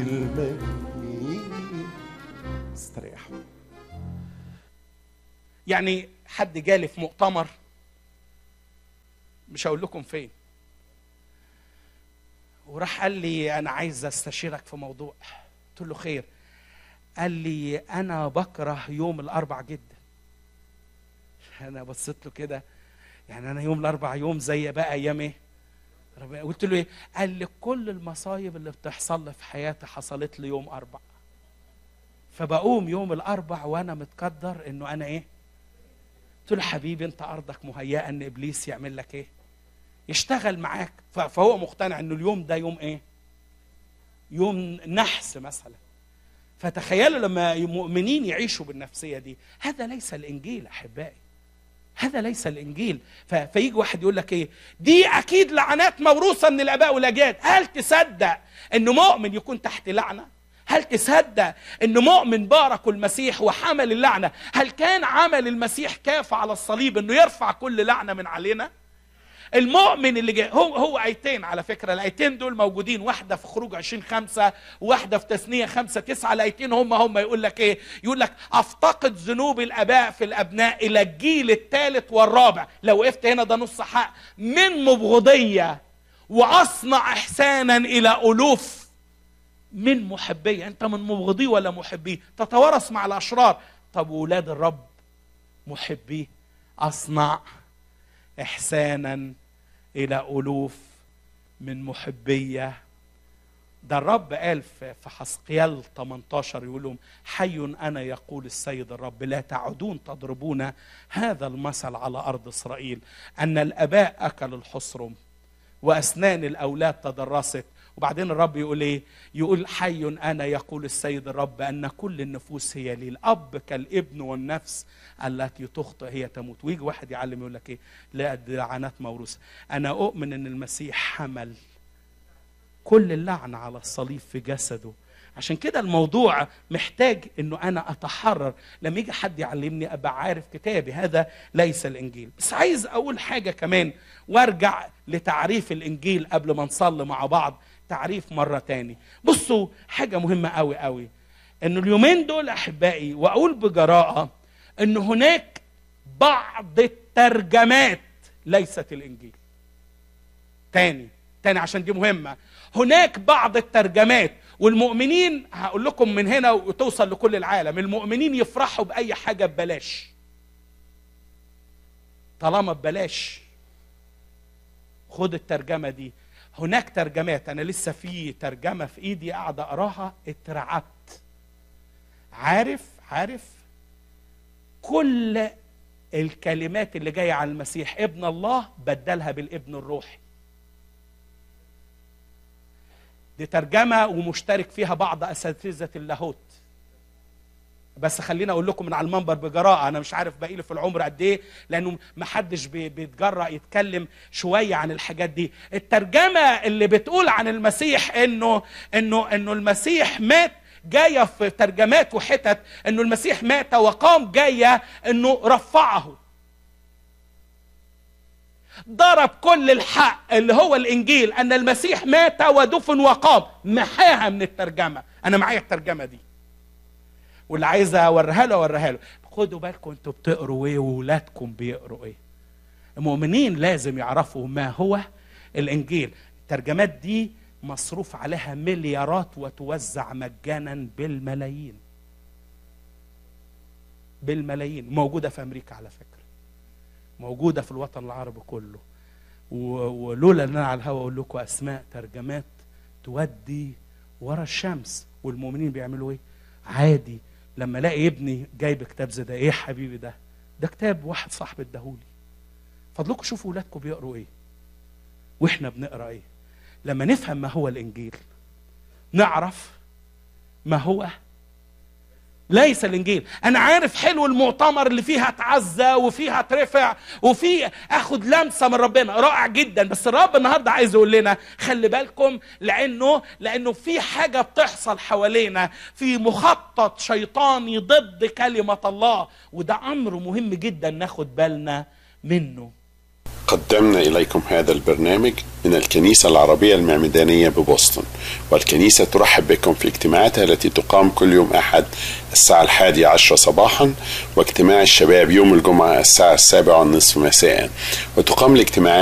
المجيد استريحوا يعني حد جالي في مؤتمر مش هقول لكم فين وراح قال لي انا عايز استشيرك في موضوع قلت له خير قال لي انا بكره يوم الاربع جدا انا بصيت له كده يعني انا يوم الاربع يوم زي بقى ايام ايه ربنا- قلت له ايه قال لي كل المصايب اللي بتحصل لي في حياتي حصلت لي يوم اربع فبقوم يوم الاربع وانا متقدر انه انا ايه قلت له حبيبي انت ارضك مهيئه ان ابليس يعمل لك ايه يشتغل معاك ف- فهو مقتنع انه اليوم ده يوم ايه يوم نحس مثلا فتخيلوا لما مؤمنين يعيشوا بالنفسيه دي هذا ليس الانجيل احبائي هذا ليس الانجيل ف- فيجي واحد يقول لك ايه دي اكيد لعنات موروثه من الاباء والاجداد هل تصدق انه مؤمن يكون تحت لعنه هل تصدق ان مؤمن باركوا المسيح وحمل اللعنه هل كان عمل المسيح كاف على الصليب انه يرفع كل لعنه من علينا المؤمن اللي جاي هو هو ايتين على فكره الايتين دول موجودين واحده في خروج 20 5 وواحده في تثنيه 5 9 الايتين هم هم يقول لك ايه يقول لك افتقد ذنوب الاباء في الابناء الى الجيل الثالث والرابع لو وقفت هنا ده نص حق من مبغضيه واصنع احسانا الى الوف من محبيه انت من مبغضيه ولا محبيه تتوارث مع الاشرار طب ولاد الرب محبيه اصنع احسانا الى الوف من محبيه ده الرب قال في في حسقيال 18 يقول لهم حي انا يقول السيد الرب لا تعودون تضربون هذا المثل على ارض اسرائيل ان الاباء اكلوا الحصرم واسنان الاولاد تدرست وبعدين الرب يقول ايه يقول حي انا يقول السيد الرب ان كل النفوس هي لي الاب كالابن والنفس التي تخطئ هي تموت ويجي واحد يعلم يقول لك ايه لا دي لعنات موروثه انا اؤمن ان المسيح حمل كل اللعنه على الصليب في جسده عشان كده الموضوع محتاج انه انا اتحرر لما يجي حد يعلمني ابقى عارف كتابي هذا ليس الانجيل بس عايز اقول حاجه كمان وارجع لتعريف الانجيل قبل ما نصلي مع بعض تعريف مره تاني بصوا حاجه مهمه قوي قوي انه اليومين دول احبائي واقول بجراءه ان هناك بعض الترجمات ليست الانجيل تاني تاني عشان دي مهمه هناك بعض الترجمات والمؤمنين هقول لكم من هنا وتوصل لكل العالم المؤمنين يفرحوا باي حاجه ببلاش طالما ببلاش خد الترجمه دي هناك ترجمات انا لسه في ترجمه في ايدي قاعد اقراها اترعبت عارف عارف كل الكلمات اللي جايه عن المسيح ابن الله بدلها بالابن الروحي دي ترجمه ومشترك فيها بعض اساتذه اللاهوت بس خليني اقول لكم من على المنبر بجراءه انا مش عارف باقي لي في العمر قد ايه لانه ما حدش بي- بيتجرأ يتكلم شويه عن الحاجات دي الترجمه اللي بتقول عن المسيح انه انه انه المسيح مات جايه في ترجمات وحتت انه المسيح مات وقام جايه انه رفعه ضرب كل الحق اللي هو الانجيل ان المسيح مات ودفن وقام محاها من الترجمه انا معايا الترجمه دي واللي عايز اوريها له اوريها له خدوا بالكم انتوا بتقروا ايه وولادكم بيقروا ايه المؤمنين لازم يعرفوا ما هو الانجيل الترجمات دي مصروف عليها مليارات وتوزع مجانا بالملايين بالملايين موجوده في امريكا على فكره موجوده في الوطن العربي كله و- ولولا ان انا على الهوا اقول لكم اسماء ترجمات تودي ورا الشمس والمؤمنين بيعملوا ايه عادي لما الاقي ابني جايب كتاب زي ده ايه يا حبيبي ده ده كتاب واحد صاحبي اداهولي فضلكم شوفوا ولادكم بيقروا ايه واحنا بنقرا ايه لما نفهم ما هو الانجيل نعرف ما هو ليس الانجيل انا عارف حلو المؤتمر اللي فيها اتعزى وفيها اترفع وفي اخد لمسه من ربنا رائع جدا بس الرب النهارده عايز يقول لنا خلي بالكم لانه لانه في حاجه بتحصل حوالينا في مخطط شيطاني ضد كلمه الله وده امر مهم جدا ناخد بالنا منه قدمنا إليكم هذا البرنامج من الكنيسة العربية المعمدانية ببoston والكنيسة ترحب بكم في اجتماعاتها التي تقام كل يوم أحد الساعة الحادية عشرة صباحا واجتماع الشباب يوم الجمعة الساعة السابعة والنصف مساء وتقام الاجتماعات